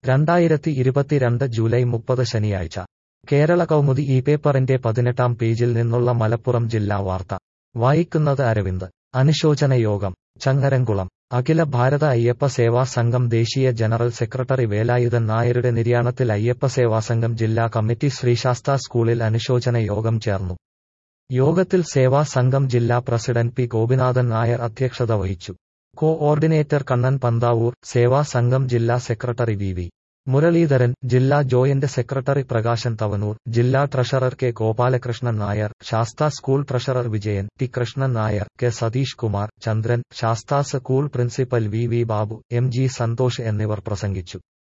രണ്ടായിരത്തി ഇരുപത്തിരണ്ട് ജൂലൈ മുപ്പത് ശനിയാഴ്ച കേരള കൗമുദി ഈ പേപ്പറിന്റെ പതിനെട്ടാം പേജിൽ നിന്നുള്ള മലപ്പുറം ജില്ലാ വാർത്ത വായിക്കുന്നത് അരവിന്ദ് അനുശോചന യോഗം ചങ്ങരംകുളം അഖില ഭാരത അയ്യപ്പ സേവാ സംഘം ദേശീയ ജനറൽ സെക്രട്ടറി വേലായുധൻ നായരുടെ നിര്യാണത്തിൽ അയ്യപ്പ സേവാ സംഘം ജില്ലാ കമ്മിറ്റി ശ്രീശാസ്ത സ്കൂളിൽ അനുശോചന യോഗം ചേർന്നു യോഗത്തിൽ സേവാ സംഘം ജില്ലാ പ്രസിഡന്റ് പി ഗോപിനാഥൻ നായർ അധ്യക്ഷത വഹിച്ചു കോഓർഡിനേറ്റർ കണ്ണൻ പന്താവൂർ സേവാ സംഘം ജില്ലാ സെക്രട്ടറി വി വി മുരളീധരൻ ജില്ലാ ജോയിന്റ് സെക്രട്ടറി പ്രകാശൻ തവനൂർ ജില്ലാ treasurer K Gopalakrishnan Nair Sastha school treasurer Vijayan T Krishnan Nair K Satheesh Kumar Chandran Sastha school principal V V Babu M G Santhosh എന്നിവർ പ്രസംഗിച്ചു